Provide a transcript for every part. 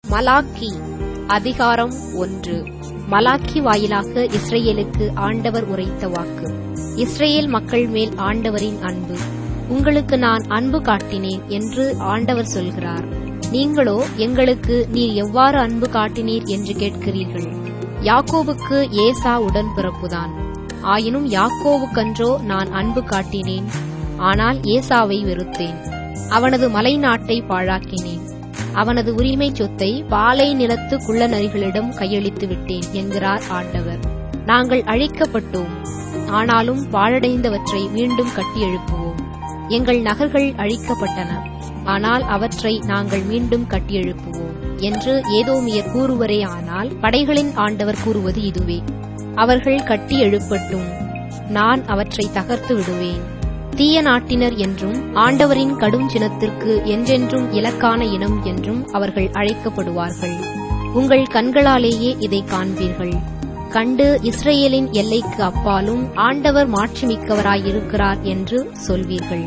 Malachi அதிகாரம் ஒன்று Malachi வாயிலாக இஸ்ரேலுக்கு ஆண்டவர் உரைத்த வாக்கு இஸ்ரேல் மக்கள் மேல் ஆண்டவரின் அன்பு உங்களுக்கு நான் அன்பு காட்டினேன் என்று ஆண்டவர் சொல்கிறார் நீங்களோ எங்களுக்கு நீர் எவ்வாறு அன்பு காட்டினீர் என்று கேட்கிறீர்கள் யாக்கோவுக்கு ஏசா உடன்பிறப்புதான் ஆயினும் யாக்கோவுக்கன்றோ நான் அன்பு காட்டினேன் ஆனால் ஏசாவை வெறுத்தேன் அவனது மலை நாட்டை பாழாக்கினேன் அவனது உரிமை சொத்தை பாலை நிலத்து குள்ளநரிகளிடம் கையளித்து விட்டேன் என்கிறார் ஆண்டவர் நாங்கள் அழிக்கப்பட்டோம் ஆனாலும் பாழடைந்தவற்றை மீண்டும் கட்டி எழுப்புவோம் எங்கள் நகர்கள் அழிக்கப்பட்டன ஆனால் அவற்றை நாங்கள் மீண்டும் கட்டியெழுப்புவோம் என்று ஏதோமியர் கூறுவரே ஆனால் படைகளின் ஆண்டவர் கூறுவது இதுவே அவர்கள் கட்டி எழுப்பட்டும் நான் அவற்றை தகர்த்து விடுவேன் தீய நாட்டினர் என்றும் ஆண்டவரின் கடும் சினத்திற்கு என்றென்றும் இலக்கான இனம் என்றும் அவர்கள் அழைக்கப்படுவார்கள் உங்கள் கண்களாலேயே இதை காண்பீர்கள் கண்டு இஸ்ரேலின் எல்லைக்கு அப்பாலும் ஆண்டவர் மாட்சிமிக்கவராயிருக்கிறார் என்று சொல்வீர்கள்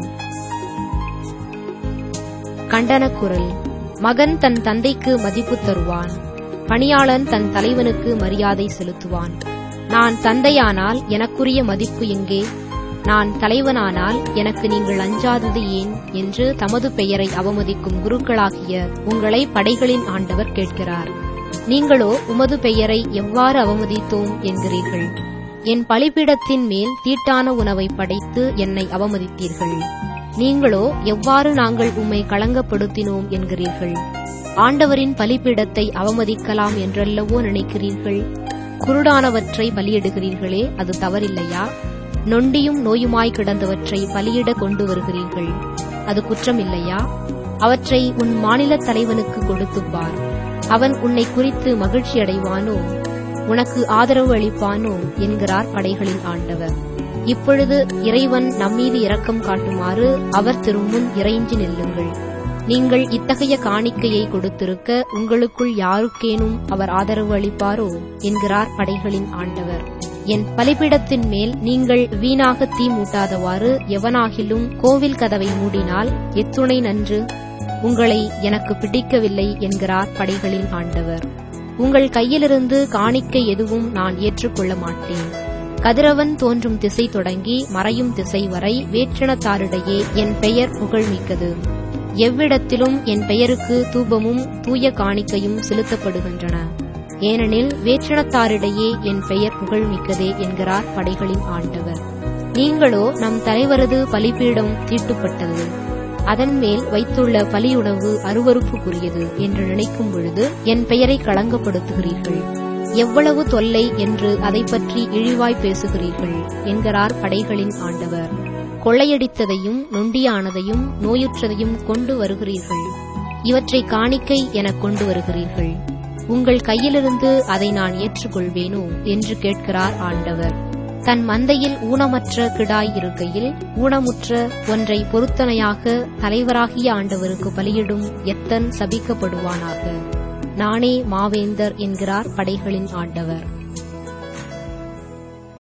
கண்டன குரல் மகன் தன் தந்தைக்கு மதிப்பு தருவான் பணியாளன் தன் தலைவனுக்கு மரியாதை செலுத்துவான் நான் தந்தையானால் எனக்குரிய மதிப்பு எங்கே நான் தலைவனானால் எனக்கு நீங்கள் அஞ்சாதது ஏன் என்று தமது பெயரை அவமதிக்கும் குருக்களாகிய உங்களை படைகளின் ஆண்டவர் கேட்கிறார் நீங்களோ உமது பெயரை எவ்வாறு அவமதித்தோம் என்கிறீர்கள் என் பலிபீடத்தின் மேல் தீட்டான உணவை படைத்து என்னை அவமதித்தீர்கள் நீங்களோ எவ்வாறு நாங்கள் உம்மை களங்கப்படுத்தினோம் என்கிறீர்கள் ஆண்டவரின் பலிபீடத்தை அவமதிக்கலாம் என்றல்லவோ நினைக்கிறீர்கள் குருடானவற்றை பலியிடுகிறீர்களே அது தவறில்லையா நொண்டியும் நோயுமாய் கிடந்தவற்றை பலியிட கொண்டு வருகிறீர்கள் அது குற்றமில்லையா அவற்றை உன் மாநில தலைவனுக்கு கொடுத்துப்பார் அவன் உன்னை குறித்து மகிழ்ச்சி அடைவானோ உனக்கு ஆதரவு அளிப்பானோ என்கிறார் படைகளின் ஆண்டவர் இப்பொழுது இறைவன் நம்மீது இரக்கம் காட்டுமாறு அவர் திருமுன் இறைஞ்சி நில்லுங்கள் நீங்கள் இத்தகைய காணிக்கையை கொடுத்திருக்க உங்களுக்குள் யாருக்கேனும் அவர் ஆதரவு அளிப்பாரோ என்கிறார் படைகளின் ஆண்டவர் என் பலிபிடத்தின் மேல் நீங்கள் வீணாக தீ மூட்டாதவாறு எவனாகிலும் கோவில் கதவை மூடினால் எத்துணை நன்று உங்களை எனக்கு பிடிக்கவில்லை என்கிறார் படைகளின் ஆண்டவர் உங்கள் கையிலிருந்து காணிக்கை எதுவும் நான் ஏற்றுக்கொள்ள மாட்டேன் கதிரவன் தோன்றும் திசை தொடங்கி மறையும் திசை வரை வேற்றினத்தாரிடையே என் பெயர் புகழ்மிக்கது எவ்விடத்திலும் என் பெயருக்கு தூபமும் தூய காணிக்கையும் செலுத்தப்படுகின்றன ஏனெனில் வேற்றினத்தாரிடையே என் பெயர் புகழ்மிக்கதே என்கிறார் படைகளின் ஆண்டவர் நீங்களோ நம் தலைவரது பலிபீடம் தீட்டுப்பட்டது அதன் மேல் வைத்துள்ள பலியுணவு அருவறுப்புக்குரியது என்று நினைக்கும் பொழுது என் பெயரை களங்கப்படுத்துகிறீர்கள் எவ்வளவு தொல்லை என்று அதை பற்றி இழிவாய் பேசுகிறீர்கள் என்கிறார் படைகளின் ஆண்டவர் கொள்ளையடித்ததையும் நொண்டியானதையும் நோயுற்றதையும் கொண்டு வருகிறீர்கள் இவற்றை காணிக்கை எனக் கொண்டு வருகிறீர்கள் உங்கள் கையிலிருந்து அதை நான் ஏற்றுக்கொள்வேனோ என்று கேட்கிறார் ஆண்டவர் தன் மந்தையில் ஊனமற்ற கிடாய் இருக்கையில் ஊனமுற்ற ஒன்றை பொருத்தனையாக தலைவராகிய ஆண்டவருக்கு பலியிடும் எத்தன் சபிக்கப்படுவானாக நானே மாவேந்தர் என்கிறார் படைகளின் ஆண்டவர்